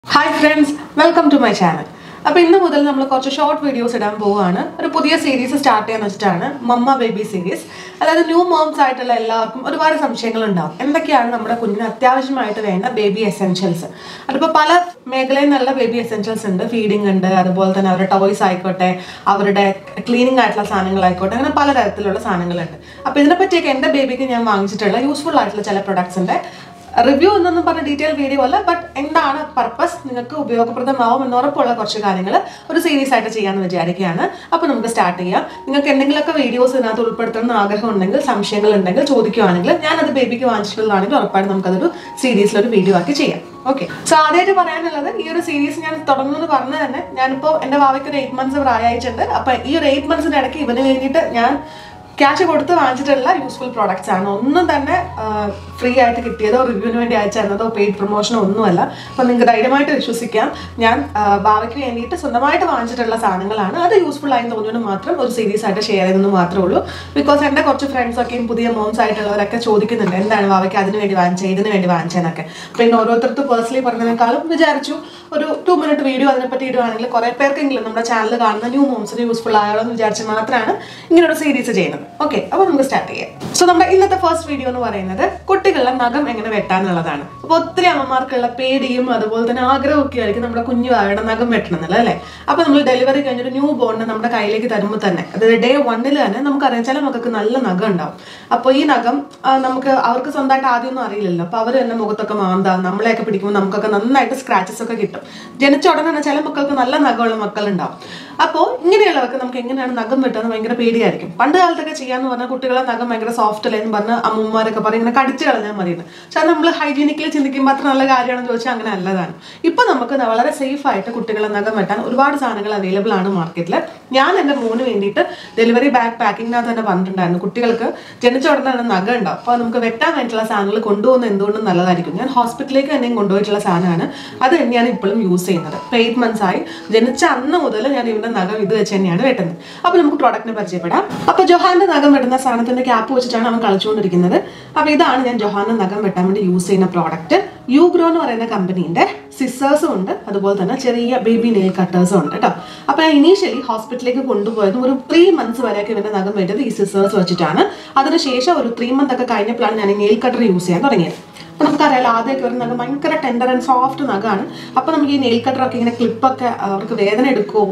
hi friends welcome to my channel അപ്പോൾ ഇന്ന് മുതൽ നമ്മൾ കുറച്ച് ഷോർട്ട് വീഡിയോസ് ഇടാൻ പോവുകയാണ് ഒരു പുതിയ സീരീസ് സ്റ്റാർട്ട് ചെയ്യാൻ വെച്ചിട്ടാണ് മമ്മ ബേബി സീരീസ് അതായത് ന്യൂ മോംസ് ആയിട്ടുള്ള എല്ലാവർക്കും ഒരുപാട് സംശയങ്ങൾ ഉണ്ടാവും എന്തൊക്കെയാണ് നമ്മുടെ കുഞ്ഞിന് അത്യാവശ്യമായിട്ട് വേണ്ട ബേബി എസെൻഷ്യൽസ് അതിപ്പോൾ പല മേഖലയിൽ നിന്നുള്ള ബേബി എസെൻഷ്യൽസ് ഉണ്ട് ഫീഡിംഗ് ഉണ്ട് അതുപോലെ തന്നെ അവരുടെ ടോയ്സ് ആയിക്കോട്ടെ അവരുടെ ക്ലീനിങ് ആയിട്ടുള്ള സാധനങ്ങളായിക്കോട്ടെ അങ്ങനെ പലതരത്തിലുള്ള സാധനങ്ങളുണ്ട് അപ്പോൾ ഇതിനെപ്പറ്റിയൊക്കെ എൻ്റെ ബേബിക്ക് ഞാൻ വാങ്ങിച്ചിട്ടുള്ള യൂസ്ഫുൾ ആയിട്ടുള്ള ചില പ്രൊഡക്ട്സിൻ്റെ റിവ്യൂ എന്നൊന്നും പറഞ്ഞ ഡീറ്റെയിൽ വീഡിയോ അല്ല ബട്ട് എന്താണ് പർപ്പസ് നിങ്ങൾക്ക് ഉപയോഗപ്രദമാവും എന്ന് ഉറപ്പുള്ള കുറച്ച് കാര്യങ്ങൾ ഒരു സീരീസ് ആയിട്ട് ചെയ്യാമെന്ന് വിചാരിക്കുകയാണ് അപ്പോൾ നമുക്ക് സ്റ്റാർട്ട് ചെയ്യാം നിങ്ങൾക്ക് എന്തെങ്കിലുമൊക്കെ വീഡിയോസ് ഇതിനകത്ത് ഉൾപ്പെടുത്തണം എന്ന് ആഗ്രഹം ഉണ്ടെങ്കിൽ സംശയങ്ങൾ ഉണ്ടെങ്കിൽ ചോദിക്കുകയാണെങ്കിൽ ഞാനത് ബേബിക്ക് വാങ്ങിച്ചിട്ടുള്ളതാണെങ്കിൽ ഉറപ്പായിട്ടും നമുക്കതൊരു സീരീസിൽ ഒരു വീഡിയോ ആക്കി ചെയ്യാം ഓക്കെ സോ ആദ്യമായിട്ട് പറയാനുള്ളത് ഈ ഒരു സീരീസ് ഞാൻ തുടങ്ങുമെന്ന് പറഞ്ഞു തന്നെ ഞാനിപ്പോൾ എൻ്റെ ഭാവിക്ക് ഒരു എയ്റ്റ് മന്ത്സ് പ്രായമായിട്ടുണ്ട് അപ്പോൾ ഈ ഒരു എയ്റ്റ് മന്ത്സിൻ്റെ ഇടയ്ക്ക് ഇവന് വേണ്ടിയിട്ട് ഞാൻ ക്യാഷ് കൊടുത്ത് വാങ്ങിച്ചിട്ടുള്ള യൂസ്ഫുൾ പ്രോഡക്റ്റ്സ് ആണ് ഒന്നും തന്നെ ഫ്രീ ആയിട്ട് കിട്ടിയതോ റിവ്യൂവിന് വേണ്ടി അയച്ചു തന്നതോ പെയ്ഡ് പ്രൊമോഷനോ ഒന്നുമല്ല അപ്പം നിങ്ങൾക്ക് ധൈര്യമായിട്ട് വിശ്വസിക്കാം ഞാൻ ആ, ഭാവിക്ക് വേണ്ടിയിട്ട് സ്വന്തമായിട്ട് വാങ്ങിച്ചിട്ടുള്ള സാധനങ്ങളാണ് അത് യൂസ്ഫുൾ ആയി തോന്നിയത് മാത്രം ഒരു സീരീസ് ആയിട്ട് ഷെയർ ചെയ്യുന്നത് മാത്രമേ ഉള്ളൂ ബിക്കോസ് എൻ്റെ കുറച്ച് ഫ്രണ്ട്സൊക്കെയും പുതിയ മോംസ് ആയിട്ടുള്ളവരൊക്കെ ചോദിക്കുന്നുണ്ട് എന്താണ് ഭാവിക്ക് അതിന് വേണ്ടി വാങ്ങിച്ചത് ഇതിന് വേണ്ടി വാങ്ങിച്ചതെന്നൊക്കെ പിന്നെ ഓരോരുത്തർക്ക് പേഴ്സണലി പറഞ്ഞതിനേക്കാളും വിചാരിച്ചു ഒരു ടു മിനിറ്റ് വീഡിയോ അതിനെപ്പറ്റി ഇടുവാണെങ്കിൽ കുറേ പേർക്കെങ്കിലും നമ്മുടെ ചാനൽ കാണുന്ന ന്യൂ മോംസിന് യൂസ്ഫുൾ ആയാലോ എന്ന് വിചാരിച്ച് മാത്രമാണ് ഇങ്ങനെ ഒരു സീരീസ് ചെയ്യുന്നത് ഓക്കെ അപ്പോൾ നമുക്ക് സ്റ്റാർട്ട് ചെയ്യാം സോ നമ്മുടെ ഇന്നത്തെ ഫസ്റ്റ് വീഡിയോ എന്ന് പറയുന്നത് കുട്ടികളുടെ നഖം എങ്ങനെ വെട്ടാന്നുള്ളതാണ് അപ്പോൾ ഒത്തിരി അമ്മമാർക്കുള്ള പേടിയും അതുപോലെ തന്നെ ആഗ്രഹമൊക്കെ ആയിരിക്കും നമ്മുടെ കുഞ്ഞു വായുടെ നഖം വെട്ടണം എന്നുള്ളത് അല്ലേ അപ്പോൾ നമ്മൾ ഡെലിവറി കഴിഞ്ഞൊരു ന്യൂ ബോണിനെ നമ്മുടെ കയ്യിലേക്ക് തരുമ്പോൾ തന്നെ അതായത് ഡേ വണ്ണിൽ തന്നെ നമുക്കറിയാം ചില മക്കൾക്ക് നല്ല നഖം ഉണ്ടാവും അപ്പോൾ ഈ നഖം ആ, നമുക്ക് അവർക്ക് സ്വന്തമായിട്ട് ആദ്യമൊന്നും അറിയില്ലല്ലോ അപ്പോൾ അവർ തന്നെ മുഖത്തൊക്കെ മാന്താം നമ്മളെയൊക്കെ പിടിക്കുമ്പോൾ നമുക്കൊക്കെ നന്നായിട്ട് സ്ക്രാച്ചസ് ഒക്കെ കിട്ടും ജനിച്ച ഉടനെ തന്നെ ചില മക്കൾക്ക് നല്ല നഖമുള്ള മക്കളുണ്ടാവും അപ്പോൾ ഇങ്ങനെയുള്ളവർക്ക് നമുക്ക് എങ്ങനെയാണ് നഖം വെട്ടുന്നത് ഭയങ്കര പേടിയായിരിക്കും പണ്ട് കാലത്തൊക്കെ ചെയ്യാന്ന് പറഞ്ഞാൽ കുട്ടികളെ നഖം ഭയങ്കര സോഫ്റ്റ് അല്ലേ എന്ന് പറഞ്ഞ് അമ്മമാരൊക്കെ പറയും ഇങ്ങനെ കടിച്ചു കളഞ്ഞാൽ മതിയെന്ന് പക്ഷെ അത് നമ്മൾ ഹൈജീനിക്കലി ചിന്തിക്കുമ്പോൾ അത്ര നല്ല കാര്യമാണെന്ന് ചോദിച്ചാൽ അങ്ങനെ അല്ലതാണ് ഇപ്പൊ നമുക്ക് ന- വളരെ സേഫ് ആയിട്ട് കുട്ടികളെ നഖം വെട്ടാൻ ഒരുപാട് സാധനങ്ങൾ അവൈലബിൾ ആണ് മാർക്കറ്റിൽ ഞാൻ എൻ്റെ മോന് വേണ്ടിയിട്ട് ഡെലിവറി ബാഗ് പാക്കിങ്ങിനകത്ത് തന്നെ പറഞ്ഞിട്ടുണ്ടായിരുന്നു കുട്ടികൾക്ക് ജനിച്ച ഉടനെ തന്നെ നഖം ഉണ്ടാവും അപ്പോൾ നമുക്ക് വെട്ടാൻ വേണ്ടിയിട്ടുള്ള സാധനങ്ങൾ കൊണ്ടുപോകുന്നത് എന്തുകൊണ്ടും നല്ലതായിരിക്കും ഞാൻ ഹോസ്പിറ്റലിലേക്ക് തന്നെയും കൊണ്ടുപോയിട്ടുള്ള സാധനമാണ് അത് തന്നെയാണ് ഇപ്പോഴും യൂസ് ചെയ്യുന്നത് ഇപ്പോൾ എയ്റ്റ് മന്ത്സ് ആയി ജനിച്ച അന്ന് മുതൽ ഞാൻ ഇവന്റെ നഖം ഇത് വെച്ച് തന്നെയാണ് വെട്ടുന്നത് അപ്പോൾ നമുക്ക് പ്രോഡക്റ്റിനെ പരിചയപ്പെടാം അപ്പോൾ ജൊഹാന്റെ നഖം വെട്ടുന്ന സാധനത്തിന്റെ ക്യാപ്പ് വെച്ചിട്ടാണ് അവൻ കളിച്ചുകൊണ്ടിരിക്കുന്നത് അപ്പോൾ ഇതാണ് ഞാൻ ജൊഹാന്റെ നഖം വെട്ടാൻ വേണ്ടി യൂസ് ചെയ്യുന്ന പ്രോഡക്റ്റ് യൂഗ്രോ എന്ന് പറയുന്ന കമ്പനീന്റെ സിസേഴ്സും ഉണ്ട് അതുപോലെ തന്നെ ചെറിയ ബേബി നെയിൽ കട്ടേഴ്സും ഉണ്ട് കേട്ടോ അപ്പോൾ ഞാൻ ഇനീഷ്യലി ഹോസ്പിറ്റലിലേക്ക് കൊണ്ടുപോയത് ഒരു ത്രീ മന്ത്സ് വരെയൊക്കെ ഇവന്റെ നഖം വെട്ടത് ഈ സിസേഴ്സ് വെച്ചിട്ടാണ് അതിനുശേഷം ഒരു ത്രീ മന്ത് ഒക്കെ കഴിഞ്ഞപ്പോഴാണ് ഞാൻ ഈ നെയിൽ കട്ടർ യൂസ് ചെയ്യാൻ തുടങ്ങിയത് അപ്പോൾ നമുക്കറിയാലോ ആദ്യമൊക്കെ ഒരു നഖം ഭയങ്കര ടെൻഡർ ആൻഡ് സോഫ്റ്റ് നഖമാണ് അപ്പോൾ നമുക്ക് ഈ നെയിൽ കട്ടറൊക്കെ ഇങ്ങനെ ക്ലിപ്പൊക്കെ അവർക്ക് വേദന എടുക്കുമോ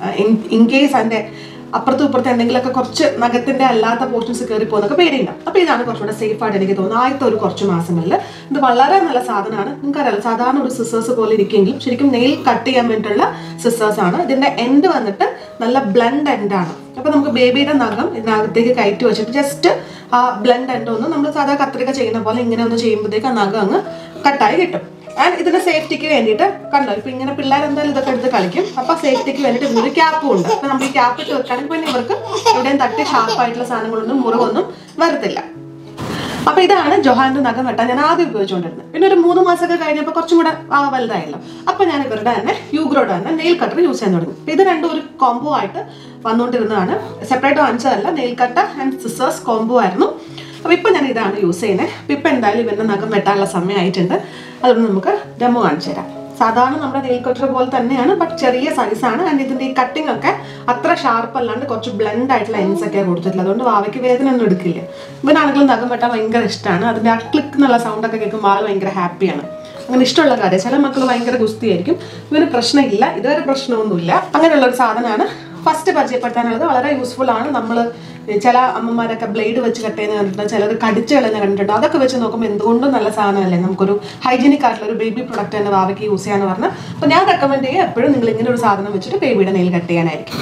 ഇൻ കേസ് അതിൻ്റെ അപ്പുറത്തും ഇപ്പുറത്തും എന്തെങ്കിലുമൊക്കെ കുറച്ച് നഖത്തിന്റെ അല്ലാത്ത പോർഷൻസ് കയറി പോകുന്നൊക്കെ പേടിയുണ്ടാവും അപ്പോൾ ഇതാണ് കുറച്ചുകൂടെ സേഫ് ആയിട്ട് എനിക്ക് തോന്നുന്നത് ആദ്യത്തെ ഒരു കുറച്ച് മാസങ്ങളിൽ ഇത് വളരെ നല്ല സാധനമാണ് നിങ്ങൾക്കറിയാലോ സാധാരണ ഒരു സിസേഴ്സ് പോലെ ഇരിക്കുമെങ്കിലും ശരിക്കും നെയിൽ കട്ട് ചെയ്യാൻ വേണ്ടിയിട്ടുള്ള സിസേഴ്സ് ആണ് ഇതിന്റെ എൻഡ് വന്നിട്ട് നല്ല ബ്ലണ്ട് എൻഡ് ആണ് അപ്പോൾ നമുക്ക് ബേബിയുടെ നഖം ഇതിനകത്തേക്ക് കയറ്റി വെച്ചിട്ട് ജസ്റ്റ് ആ ബ്ലണ്ട് എൻഡ് ഒന്ന് നമ്മൾ സാധാ കത്രിക ചെയ്യുന്ന പോലെ ഇങ്ങനെ ഒന്ന് ചെയ്യുമ്പോഴത്തേക്ക് ആ നഖം അങ്ങ് കട്ടായി കിട്ടും ആൻഡ് ഇതിന്റെ സേഫ്റ്റിക്ക് വേണ്ടിയിട്ട് കണ്ടോ ഇപ്പൊ ഇങ്ങനെ പിള്ളേർ എന്തായാലും ഇതൊക്കെ എടുത്ത് കളിക്കും അപ്പൊ സേഫ്റ്റിക്ക് വേണ്ടിയിട്ട് ഇതിനൊരു ക്യാപ്പും ഉണ്ട് അപ്പൊ നമ്മൾ ഈ ക്യാപ്പ് ഇട്ട് വെക്കുകയാണെങ്കിൽ പിന്നെ ഇവർക്ക് എവിടെയും തട്ടി ഷാർപ്പായിട്ടുള്ള സാധനങ്ങളൊന്നും മുറിവൊന്നും വരത്തില്ല അപ്പൊ ഇതാണ് ജൊഹാന്റെ നഖം വെട്ടാൻ ഞാൻ ആദ്യം ഉപയോഗിച്ചുകൊണ്ടിരുന്നത് പിന്നെ ഒരു മൂന്ന് മാസമൊക്കെ കഴിഞ്ഞപ്പോൾ കുറച്ചും കൂടെ ആ, വലുതായല്ലോ അപ്പൊ ഞാൻ ഇവരുടെ തന്നെ യൂഗ്രോയുടെ തന്നെ നെയിൽ കട്ടർ യൂസ് ചെയ്യാൻ തുടങ്ങി അപ്പൊ ഇത് രണ്ടും ഒരു കോംബോ ആയിട്ട് വന്നുകൊണ്ടിരുന്നതാണ് സെപ്പറേറ്റ് വാങ്ങിച്ചതല്ല nail cutter and scissors combo ആയിരുന്നു അപ്പൊ ഇപ്പൊ ഞാൻ ഇതാണ് യൂസ് ചെയ്യുന്നത് അപ്പൊ ഇപ്പൊ എന്തായാലും ഇവന്റെ നഖം വെട്ടാനുള്ള സമയമായിട്ടുണ്ട് അതുകൊണ്ട് നമുക്ക് ഡെമോ കാണിച്ചു തരാം സാധാരണ നമ്മുടെ നെയിൽ കട്ടർ പോലെ തന്നെയാണ് ബട്ട് ചെറിയ സൈസാണ് ആൻഡ് ഇതിന്റെ ഈ കട്ടിംഗ് ഒക്കെ അത്ര ഷാർപ്പ് അല്ലാണ്ട് കുറച്ച് ബ്ലെൻഡ് ആയിട്ടുള്ള എൻസ് ഒക്കെ കൊടുത്തിട്ടുള്ളത് അതുകൊണ്ട് വാവയ്ക്ക് വേദന ഒന്നും എടുക്കില്ല ഇവനാണെങ്കിലും നഖം വെട്ടാൻ ഭയങ്കര ഇഷ്ടമാണ് അതിന്റെ ആ ക്ലിക്ക് എന്നുള്ള സൗണ്ട് ഒക്കെ കേൾക്കുമ്പോൾ ആൾ ഭയങ്കര ഹാപ്പിയാണ് അങ്ങനെ ഇഷ്ടമുള്ള കാര്യം ചില മക്കൾ ഭയങ്കര ഗുസ്തിയായിരിക്കും ഇവന് പ്രശ്നമില്ല ഇതുവരെ പ്രശ്നമൊന്നുമില്ല അങ്ങനെയുള്ള ഒരു സാധനമാണ് ഫസ്റ്റ് പരിചയപ്പെടുത്താനുള്ളത് വളരെ യൂസ്ഫുൾ ആണ് നമ്മൾ ചില അമ്മമാരൊക്കെ ബ്ലേഡ് വെച്ച് കട്ട് ചെയ്യുന്ന കണ്ടിട്ടുണ്ട് ചിലർ കടിച്ച് കളയുന്ന കണ്ടിട്ടുണ്ട് അതൊക്കെ വെച്ച് നോക്കുമ്പോൾ എന്തുകൊണ്ടും നല്ല സാധനമല്ലേ നമുക്കൊരു ഹൈജീനിക് ആയിട്ടുള്ള ഒരു ബേബി പ്രൊഡക്റ്റ് തന്നെ ഭാവിക്ക് യൂസ് ചെയ്യാന്ന് പറഞ്ഞാൽ അപ്പോൾ ഞാൻ റെക്കമെൻഡ് ചെയ്യുക എപ്പോഴും നിങ്ങൾ ഇങ്ങനെ ഒരു സാധനം വെച്ചിട്ട് ബേബിയുടെ നെയിൽ കട്ട് ചെയ്യാനായിരിക്കും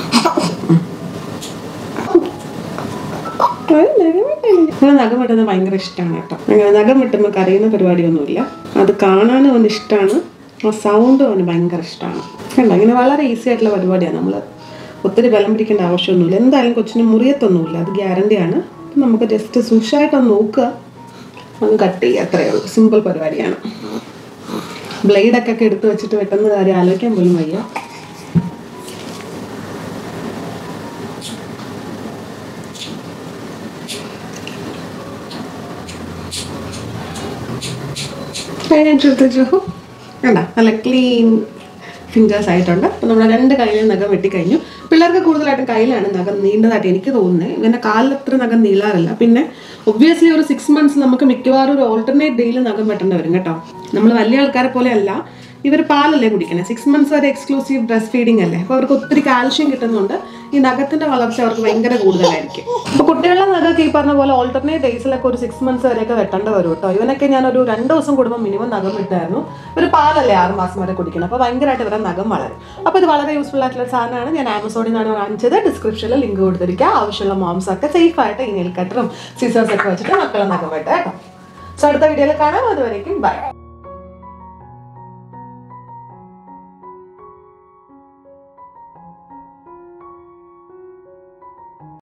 അങ്ങനെ നഖം വെട്ടുന്നത് ഭയങ്കര ഇഷ്ടമാണ് കേട്ടോ അങ്ങനെ നഖം വെട്ടുമ്പോൾ കരയുന്ന പരിപാടിയൊന്നുമില്ല അത് കാണാനും അവന് ഇഷ്ടമാണ് ആ സൗണ്ടും അവന് ഭയങ്കര ഇഷ്ടമാണ് കണ്ടോ ഇങ്ങനെ വളരെ ഈസി ആയിട്ടുള്ള പരിപാടിയാണ് നമ്മൾ ഒത്തിരി ബലം പിടിക്കേണ്ട ആവശ്യമൊന്നുമില്ല എന്തായാലും കൊച്ചിന് മുറിയത്തൊന്നുമില്ല അത് ഗ്യാരണ്ടിയാണ് നമുക്ക് ജസ്റ്റ് സൂക്ഷിച്ചായിട്ടൊന്ന് നോക്കുക ഒന്ന് കട്ട് ചെയ്യുക അത്രയേ ഉള്ളൂ സിമ്പിൾ പരിപാടിയാണ് ബ്ലേഡൊക്കെ ഒക്കെ എടുത്ത് വെച്ചിട്ട് വെട്ടുന്ന കാര്യം ആലോചിക്കാൻ പോലും വയ്യ കഴിഞ്ഞിട്ടെടുത്ത് ജോഹു വേണ്ട നല്ല ക്ലീൻ ഫിംഗേഴ്സ് ആയിട്ടുണ്ട് അപ്പം നമ്മുടെ രണ്ട് കയ്യിലും നഖം വെട്ടിക്കഴിഞ്ഞു പിള്ളേർക്ക് കൂടുതലായിട്ടും കയ്യിലാണ് നഖം നീണ്ടതായിട്ട് എനിക്ക് തോന്നുന്നത് ഇവൻ്റെ കാലിൽ അത്ര നഖം നീളാറില്ല പിന്നെ ഒബ്വിയസ്ലി ഒരു സിക്സ് മന്ത്സ് നമുക്ക് മിക്കവാറും ഒരു ഓൾട്ടർനേറ്റ് ഡേയിൽ നഖം വെട്ടേണ്ടി വരും കേട്ടോ നമ്മൾ വലിയ ആൾക്കാരെ പോലെ അല്ല ഇവർ പാലല്ലേ കുടിക്കുന്നത് സിക്സ് മന്ത്സ് വരെ എക്സ്ക്ലൂസീവ് ബ്രസ്റ്റ് ഫീഡിംഗ് അല്ലേ അപ്പോൾ അവർക്ക് ഒത്തിരി കാൽഷ്യം കിട്ടുന്നുണ്ട് ഈ നഖത്തിന്റെ വളർച്ച അവർക്ക് ഭയങ്കര കൂടുതലായിരിക്കും അപ്പോൾ കുട്ടികളുടെ നഖമൊക്കെ ഈ പറഞ്ഞ പോലെ ഓൾട്ടർനേറ്റ് ഡേയ്സിലൊക്കെ ഒരു സിക്സ് മന്ത്സ് വരെയൊക്കെ വെട്ടേണ്ടി വരും കേട്ടോ ഇവനൊക്കെ ഞാൻ ഒരു രണ്ട് ദിവസം കൂടുമ്പോൾ മിനിമം നഖം വിട്ടായിരുന്നു ഒരു പാലല്ലേ ആറ് മാസം വരെ കുടിക്കണം അപ്പോൾ ഭയങ്കരമായിട്ട് ഇവരുടെ നഖം വളരും അപ്പോൾ ഇത് വളരെ യൂസ്ഫുൾ ആയിട്ടുള്ള ഒരു സാധനമാണ് ഞാൻ ആമസോണിൽ നിന്നാണ് വാങ്ങിച്ചത് ഡിസ്ക്രിപ്ഷനിൽ ലിങ്ക് കൊടുത്തിരിക്കുക ആവശ്യമുള്ള മോംസ് ഒക്കെ സേഫ് ആയിട്ട് ഈ നെൽ കട്ടറും സീസേഴ്സ് ഒക്കെ വെച്ചിട്ട് മക്കളെ നഖം വെട്ടാം കേട്ടോ സോ അടുത്ത വീഡിയോയിൽ കാണാം അതുവരേക്കും ബൈ